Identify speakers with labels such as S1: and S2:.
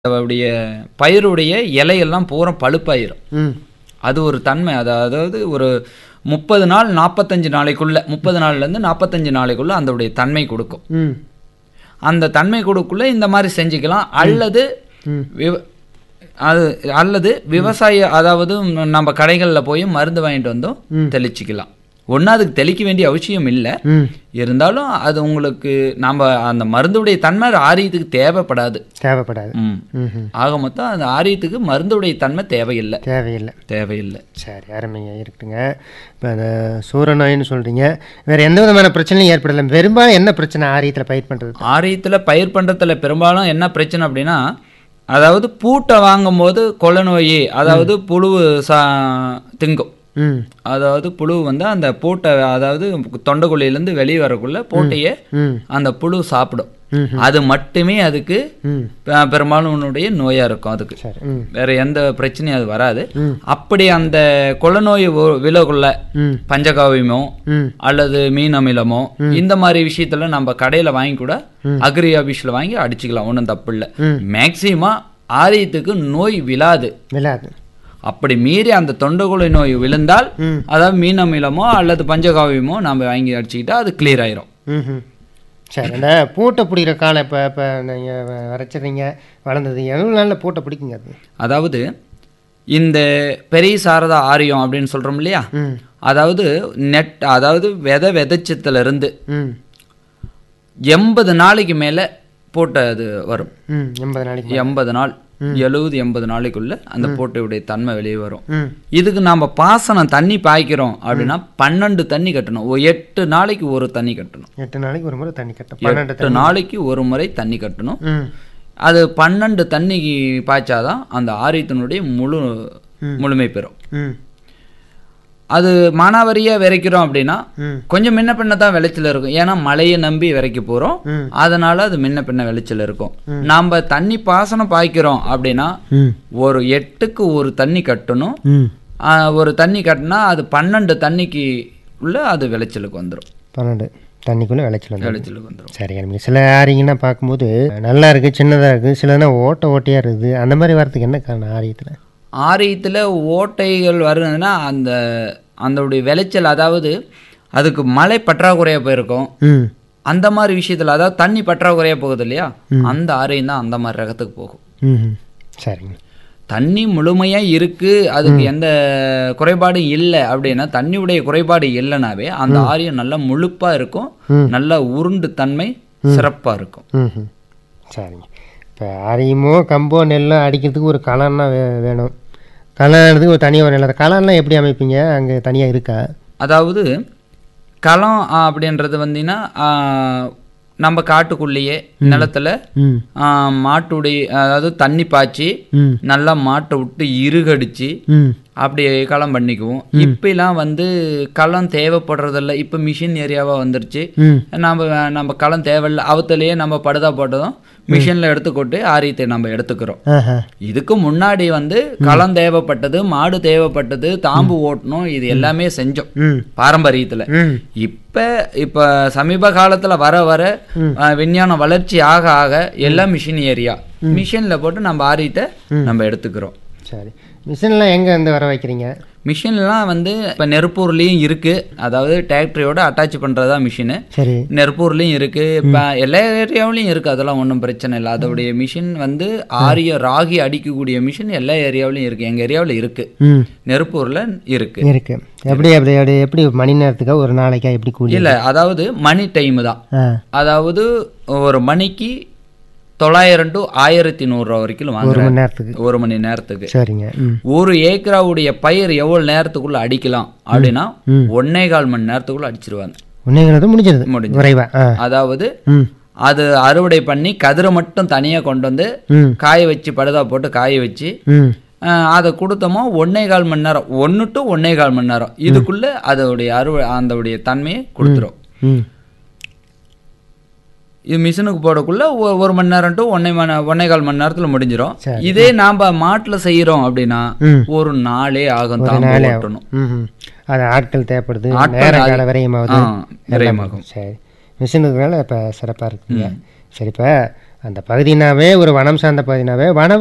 S1: அவருடைய பயிருடைய இலையெல்லாம் பூரா பழுப்பாயிரும்
S2: ம்
S1: அது ஒரு தன்மை அது அதாவது ஒரு முப்பது நாள் நாற்பத்தஞ்சு நாளைக்குள்ள முப்பது நாள்லேருந்து நாற்பத்தஞ்சு நாளைக்குள்ள அதோடைய தன்மை கொடுக்கும்
S2: ம்
S1: அந்த தன்மை கொடுக்குள்ள இந்த மாதிரி செஞ்சுக்கலாம் அல்லது
S2: ம்.
S1: விவ- அது அல்லது விவசாய அதாவது நம்ம கடைகளில் போய் மருந்து வாங்கிட்டு வந்தோம் தெளிச்சிக்கலாம் ஒன்றும் அதுக்கு தெளிக்க வேண்டிய அவசியம் இல்லை
S2: ம்
S1: இருந்தாலும் அது உங்களுக்கு நம்ம அந்த மருந்துடைய தன்மை ஆரியத்துக்கு தேவைப்படாது
S2: தேவைப்படாது
S1: ம்
S2: ம்
S1: ஆக மொத்தம் அந்த ஆரியத்துக்கு மருந்துடைய தன்மை தேவையில்லை
S2: தேவையில்லை
S1: தேவையில்லை
S2: சரி அருமைங்க இருக்குங்க இப்போ அந்த சூரநோயின்னு சொல்கிறீங்க வேறு எந்த விதமான பிரச்சனையும் ஏற்படலை பெரும்பாலும் என்ன பிரச்சனை ஆரியத்தில் பயிர் பண்ணுறது
S1: ஆரியத்தில் பயிர் பண்ணுறதுல பெரும்பாலும் என்ன பிரச்சனை அப்படின்னா அதாவது பூட்டை வாங்கும்போது கொலை நோய் அதாவது புழு சா திங்கும்
S2: ம்
S1: அதாவது புழு வந்து அந்த பூட்டை அதாவது தொண்டைக்குழியிலேருந்து வெளியே வரக்குள்ள பூட்டையே
S2: ம்
S1: அந்த புழு சாப்பிடும்
S2: ம்
S1: அது மட்டுமே அதுக்கு
S2: ம்
S1: பெ- பெரும்பாலானுடைய நோயாக இருக்கும் அதுக்கு
S2: சரி ம்
S1: வேற எந்த பிரச்சனையும் அது வராது
S2: ம்.
S1: அப்படி அந்த கொலை நோய் விலகுள்ள
S2: ம்
S1: பஞ்சகாவியமோ
S2: ம்
S1: அல்லது மீன் அமிலமோ இந்த மாதிரி விஷயத்துல நம்ம கடையில வாங்கி கூட அக்ரி ஆபீஸ்ல வாங்கி அடிச்சுக்கலாம் ஒன்றும் தப்பு இல்லை
S2: ம்.
S1: மேக்சிமம் ஆரியத்துக்கு நோய் விழாது
S2: விழாது
S1: அப்படி மீறி அந்த தொண்டைக்குழி நோய் விழுந்தால்
S2: ம்.
S1: அதாவது மீன் அமிலமோ அல்லது பஞ்சகாவியமோ நம்ம வாங்கி அடிச்சுக்கிட்டா அது கிளியர் ஆயிரும்
S2: ம் சரி அந்த பூட்டை பிடிக்கிற காலம் இப்போ இப்போ நீங்கள் வரைச்சிடுறீங்க வளர்ந்தது எவ்வளோ நாளில் பூட்டை பிடிக்குங்க அது
S1: அதாவது இந்த பெரிய சாரதா ஆரியம் அப்படின்னு சொல்றோம் இல்லையா
S2: ம்
S1: அதாவது நெட் அதாவது விதை விதைச்சத்துல இருந்து
S2: ம்
S1: எண்பது நாளைக்கு மேல போட்ட அது வரும்
S2: ம் எண்பது நாளைக்கு
S1: எண்பது நாள் எழுபது எண்பது நாளைக்குள்ள அந்த போட்டையுடைய தன்மை வெளியே வரும்
S2: ம்
S1: இதுக்கு நாம பாசனம் தண்ணி பாய்க்கிறோம் அப்படின்னா பன்னெண்டு தண்ணி கட்டணும் ஒரு எட்டு நாளைக்கு ஒரு தண்ணி கட்டணும்
S2: எட்டு நாளைக்கு ஒரு முறை தண்ணி கட்ட பன்னெண்டு
S1: எட்டு நாளைக்கு ஒரு முறை தண்ணி கட்டணும்
S2: ம்
S1: அது பன்னெண்டு தண்ணிக்கு பாய்ச்சாதான் அந்த ஆரியத்தினுடைய முழு முழுமை பெறும்
S2: ம்
S1: அது மானாவரியா விதைக்கிறோம் அப்படின்னா
S2: ம்
S1: கொஞ்சம் முன்ன பின்ன தான் விளைச்சல் இருக்கும் ஏன்னா மழையை நம்பி விதைக்க போறோம்
S2: ம்.
S1: அதனால அது முன்ன பின்ன விளைச்சல் இருக்கும் நாம தண்ணி பாசனம் பாய்க்கிறோம் அப்படின்னா
S2: ம்
S1: ஒரு எட்டுக்கு ஒரு தண்ணி கட்டணும்
S2: ம்
S1: ஆ, ஒரு தண்ணி கட்டினா அது பன்னெண்டு தண்ணிக்கு உள்ள அது விளைச்சலுக்கு வந்துடும்
S2: பன்னெண்டு தண்ணிக்குள்ளே விளைச்சல் வந்து
S1: விளைச்சலுக்கு வந்துடும்
S2: சரி எனக்கு சில ஆரிங்கன்னா பார்க்கும்போது நல்லா இருக்குது சின்னதாக இருக்குது சிலனா ஓட்ட ஓட்டையாக இருக்குது அந்த மாதிரி வரதுக்கு என்ன காரணம் ஆரியத்தில்
S1: ஆரியத்தில் ஓட்டைகள் வருதுன்னா அந்த அதோடைய விளைச்சல் அதாவது அதுக்கு மழை பற்றாக்குறையாக போயிருக்கும்
S2: ம்
S1: அந்த மாதிரி விஷயத்தில் அதாவது தண்ணி பற்றாக்குறையாக போகுது இல்லையா அந்த ஆரியம் தான் அந்த மாதிரி ரகத்துக்கு போகும்
S2: ம் சரிங்க
S1: தண்ணி முழுமையாக இருக்கு அதுக்கு எந்த குறைபாடும் இல்லை அப்படின்னா தண்ணியுடைய குறைபாடு இல்லைனாவே அந்த ஆரியம் நல்லா முழுப்பாக இருக்கும் நல்ல உருண்டு தன்மை சிறப்பாக இருக்கும்
S2: ம் சரிங்க இப்போ ஆரியமோ கம்போ நெல்லோ அடிக்கிறதுக்கு ஒரு களம்னா வே வேணும் களம்ன்றதுக்கு ஒரு தனியாக ஒரு நிலம் களம்லாம் எப்படி அமைப்பீங்க அங்கே தனியாக இருக்கா
S1: அதாவது களம் ஆ, அப்படின்றது வந்தீங்கன்னா ஆ, நம்ம காட்டுக்குள்ளேயே நிலத்துல
S2: ம்
S1: ஆ, மாட்டுடைய அதாவது தண்ணி பாய்ச்சி
S2: ம்
S1: நல்லா மாட்டை விட்டு இருகடிச்சு
S2: ம்
S1: அப்படி களம் பண்ணிக்குவோம் இப்பெல்லாம் வந்து களம் தேவைப்படுறதில்ல இப்போ மிஷின் ஏரியாவா வந்துருச்சு
S2: ம்
S1: நம்ம நம்ம களம் தேவையில்லை அவத்துலேயே நம்ம படுதா போட்டதும் மிஷினில் எடுத்துக்கொண்டு ஆரியத்தை நம்ம எடுத்துக்கிறோம்
S2: ஆஹா
S1: இதுக்கு முன்னாடி வந்து களம் தேவைப்பட்டது மாடு தேவைப்பட்டது தாம்பு ஓட்டணும் இது எல்லாமே செஞ்சோம்
S2: ம்
S1: பாரம்பரியத்துல
S2: ம்
S1: இப்ப இப்ப சமீப காலத்துல வர வர அஹ், விஞ்ஞான வளர்ச்சி ஆக ஆக எல்லாம் மிஷின் ஏரியா மிஷின்ல போட்டு நம்ம ஆரியத்தை நம்ம எடுத்துக்கிறோம்
S2: சரி மிஷின்லாம் எங்கே வந்து வர வைக்கிறீங்க
S1: மிஷின்லாம் வந்து இப்போ நெருப்பூர்லேயும் இருக்கு அதாவது டிராக்டரியோட அட்டாச் பண்ணுறதா மிஷினு
S2: சரி
S1: நெருப்பூர்லேயும் இருக்கு இப்போ எல்லா ஏரியாவிலையும் இருக்கு அதெல்லாம் ஒன்றும் பிரச்சனை இல்லை அதோடைய மிஷின் வந்து ஆரிய ராகி அடிக்கக்கூடிய மிஷின் எல்லா ஏரியாவிலையும் இருக்கு எங்கள் ஏரியாவில் இருக்கு
S2: ம்
S1: நெருப்பூரில் இருக்கு
S2: இருக்கு எப்படி அப்படி அப்படி எப்படி மணி நேரத்துக்கா ஒரு நாளைக்கா எப்படி கூலி
S1: இல்லை அதாவது மணி டைம் தான்
S2: ஆ
S1: அதாவது ஒரு மணிக்கு தொள்ளாயிரம் டு ஆயிரத்தி நூறுரூவா வரைக்கும்
S2: ஒரு
S1: வாங்குறாங்க
S2: மணி நேரத்துக்கு
S1: ஒரு மணி நேரத்துக்கு
S2: சரிங்க ம்
S1: ஒரு ஏக்கராவுடைய பயிர் எவ்வளவு நேரத்துக்குள்ள அடிக்கலாம் அப்படின்னா ஒன்னே கால் மணி நேரத்துக்குள்ள அடிச்சிருவாங்க
S2: ஒன்றைங்கிறது முடிஞ்சிருது
S1: முடிஞ்சு.
S2: விரைவா ஆ
S1: அதாவது
S2: ம்
S1: அது அறுவடை பண்ணி கதிரை மட்டும் தனியாக கொண்டு வந்து
S2: ம்
S1: காய வச்சு படுதா போட்டு காய வச்சு
S2: ம்
S1: அஹ், அதை கொடுத்தோமோ ஒன்னே கால் மணி நேரம் ஒன்று டு ஒன்னே கால் மணி நேரம் இதுக்குள்ள அதோடைய அறுவடை அதோடைய தன்மையை கொடுத்துரும்
S2: ம்
S1: இது மிஷினுக்கு போடக்குள்ள ஒ- ஒரு மணி நேரம் டு ஒன்னே மணி ஒன்னே கால் மணி நேரத்துல முடிஞ்சிரும்
S2: சரி.
S1: இதே நாம மாட்டுல செய்யறோம் அப்படின்னா
S2: ம்.
S1: ஒரு நாளே ஆகும் தாம்பு
S2: நாளே
S1: ஓட்டணும்
S2: ம் அது ஆட்கள் தேவைப்படுது
S1: ஆட்கள்
S2: நேரம்
S1: அது-
S2: கால விரயமாகுது
S1: ஆ, விரயமாகும்
S2: சரி மிஷின் இருக்கிறனால இப்போ சிறப்பாக இருக்குங்க சரி இப்போ அந்த பகுதினாவே ஒரு வனம் சார்ந்த பகுதினாவே வன